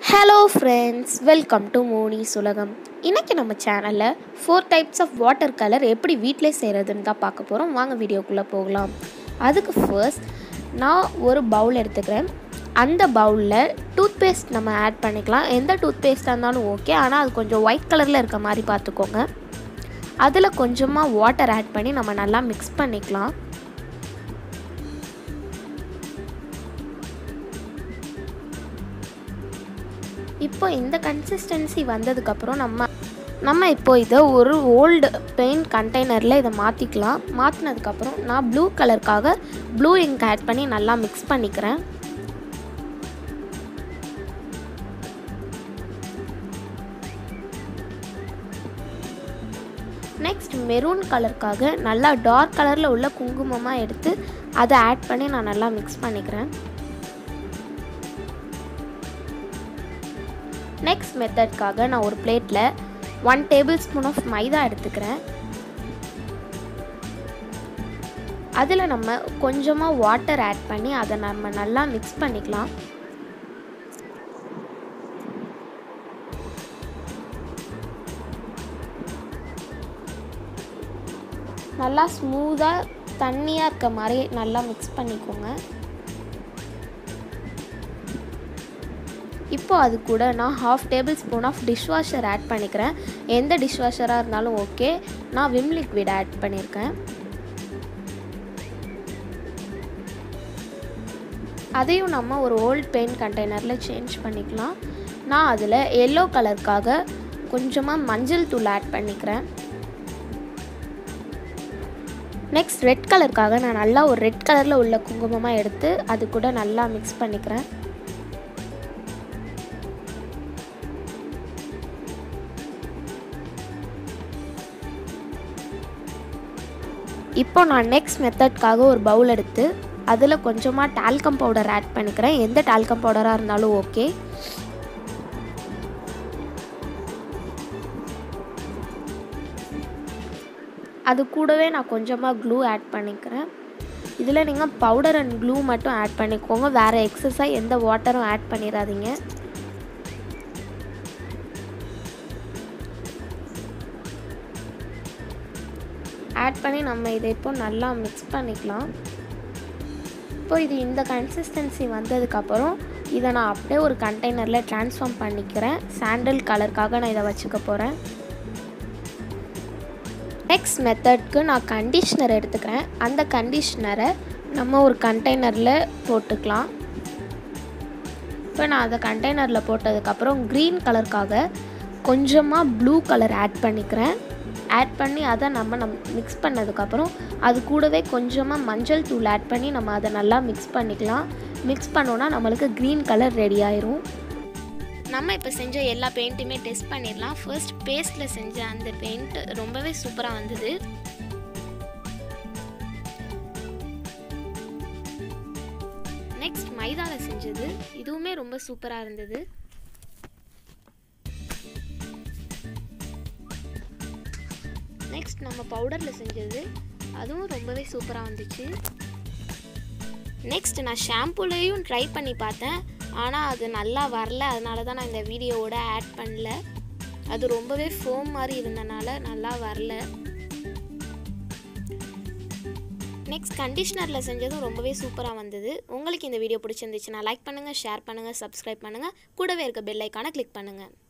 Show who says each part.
Speaker 1: hello friends welcome to மோனிஸ் உலகம் இன்றைக்கி நம்ம சேனலில் four types of water colour எப்படி வீட்டிலே செய்கிறதுன்னு தான் பார்க்க போகிறோம் வாங்க வீடியோக்குள்ளே போகலாம் அதுக்கு ஃபர்ஸ்ட் நான் ஒரு பவுல் எடுத்துக்கிறேன் அந்த பவுலில் டூத் பேஸ்ட் நம்ம ஆட் பண்ணிக்கலாம் எந்த டூத் பேஸ்ட்டாக இருந்தாலும் ஓகே ஆனால் அது கொஞ்சம் ஒயிட் கலரில் இருக்க மாதிரி பார்த்துக்கோங்க அதில் கொஞ்சமாக வாட்டர் ஆட் பண்ணி நம்ம நல்லா மிக்ஸ் பண்ணிக்கலாம் இப்போ இந்த கன்சிஸ்டன்சி வந்ததுக்கப்புறம் நம்ம நம்ம இப்போ இதை ஒரு ஓல்டு பெயிண்ட் கண்டெய்னரில் இதை மாற்றிக்கலாம் மாற்றினதுக்கப்புறம் நான் ப்ளூ கலருக்காக ப்ளூ இங்க் ஆட் பண்ணி நல்லா மிக்ஸ் பண்ணிக்கிறேன் நெக்ஸ்ட் மெரூன் கலருக்காக நல்லா டார்க் கலரில் உள்ள குங்குமமாக எடுத்து அதை ஆட் பண்ணி நான் நல்லா மிக்ஸ் பண்ணிக்கிறேன் நெக்ஸ்ட் மெத்தட்காக நான் ஒரு பிளேட்டில் ஒன் டேபிள் ஸ்பூன் ஆஃப் மைதா எடுத்துக்கிறேன் அதில் நம்ம கொஞ்சமாக வாட்டர் ஆட் பண்ணி அதை நம்ம நல்லா மிக்ஸ் பண்ணிக்கலாம் நல்லா ஸ்மூத்தாக தண்ணியாக இருக்க மாதிரி நல்லா மிக்ஸ் பண்ணிக்கோங்க இப்போ அது கூட நான் half tablespoon of dishwasher add பண்ணிக்கிறேன் எந்த டிஷ்வாஷராக இருந்தாலும் ஓகே நான் விம் லிக்விட் ஆட் பண்ணியிருக்கேன் அதையும் நம்ம ஒரு ஓல்ட் பெயிண்ட் கண்டெய்னரில் சேஞ்ச் பண்ணிக்கலாம் நான் அதில் எல்லோ கலருக்காக கொஞ்சமாக மஞ்சள் தூள் ஆட் பண்ணிக்கிறேன் நெக்ஸ்ட் ரெட் கலருக்காக நான் நல்லா ஒரு ரெட் கலரில் உள்ள குங்குமமாக எடுத்து அது கூட நல்லா மிக்ஸ் பண்ணிக்கிறேன் இப்போ நான் நெக்ஸ்ட் மெத்தட்காக ஒரு பவுல் எடுத்து அதில் கொஞ்சமாக டால்கம் பவுடர் ஆட் பண்ணிக்கிறேன் எந்த டால்கம் பவுடராக இருந்தாலும் ஓகே அது கூடவே நான் கொஞ்சமாக க்ளூ ஆட் பண்ணிக்கிறேன் இதில் நீங்கள் பவுடர் அண்ட் க்ளூ மட்டும் ஆட் பண்ணிக்கோங்க வேறு எக்ஸஸாக எந்த வாட்டரும் ஆட் பண்ணிடாதீங்க ஆட் பண்ணி நம்ம இதை இப்போ நல்லா மிக்ஸ் பண்ணிக்கலாம் இப்போ இது இந்த கன்சிஸ்டன்சி வந்ததுக்கப்புறம் இதை நான் அப்படியே ஒரு கண்டெய்னரில் ட்ரான்ஸ்ஃபார்ம் பண்ணிக்கிறேன் சாண்டல் கலருக்காக நான் இதை வச்சுக்க போகிறேன் நெக்ஸ்ட் மெத்தட்க்கு நான் கண்டிஷ்னர் எடுத்துக்கிறேன் அந்த கண்டிஷ்னரை நம்ம ஒரு கண்டெய்னரில் போட்டுக்கலாம் இப்போ நான் அதை கண்டெய்னரில் போட்டதுக்கப்புறம் க்ரீன் கலருக்காக கொஞ்சமாக ப்ளூ கலர் ஆட் பண்ணிக்கிறேன் ஆட் பண்ணி அதை நம்ம நம் மிக்ஸ் பண்ணதுக்கப்புறம் அது கூடவே கொஞ்சமாக மஞ்சள் தூள் ஆட் பண்ணி நம்ம அதை நல்லா மிக்ஸ் பண்ணிக்கலாம் மிக்ஸ் பண்ணோன்னா நம்மளுக்கு க்ரீன் கலர் ரெடி ஆயிரும் நம்ம இப்போ செஞ்ச எல்லா பெயிண்ட்டுமே டெஸ்ட் பண்ணிடலாம் ஃபர்ஸ்ட் பேஸ்ட்டில் செஞ்ச அந்த பெயிண்ட் ரொம்பவே சூப்பராக வந்தது நெக்ஸ்ட் மைதாவில் செஞ்சது இதுவுமே ரொம்ப சூப்பராக இருந்தது நெக்ஸ்ட் நம்ம பவுடரில் செஞ்சது அதுவும் ரொம்பவே சூப்பராக வந்துச்சு நெக்ஸ்ட் நான் ஷாம்புலேயும் ட்ரை பண்ணி பார்த்தேன் ஆனால் அது நல்லா வரல அதனால தான் நான் இந்த வீடியோவோட ஆட் பண்ணல அது ரொம்பவே ஃபோம் மாதிரி இருந்தனால நல்லா வரல நெக்ஸ்ட் கண்டிஷ்னரில் செஞ்சதும் ரொம்பவே சூப்பராக வந்தது உங்களுக்கு இந்த வீடியோ பிடிச்சிருந்துச்சுன்னா லைக் பண்ணுங்கள் ஷேர் பண்ணுங்கள் சப்ஸ்கிரைப் பண்ணுங்கள் கூடவே இருக்க பெல் ஐக்கானை கிளிக் பண்ணுங்கள்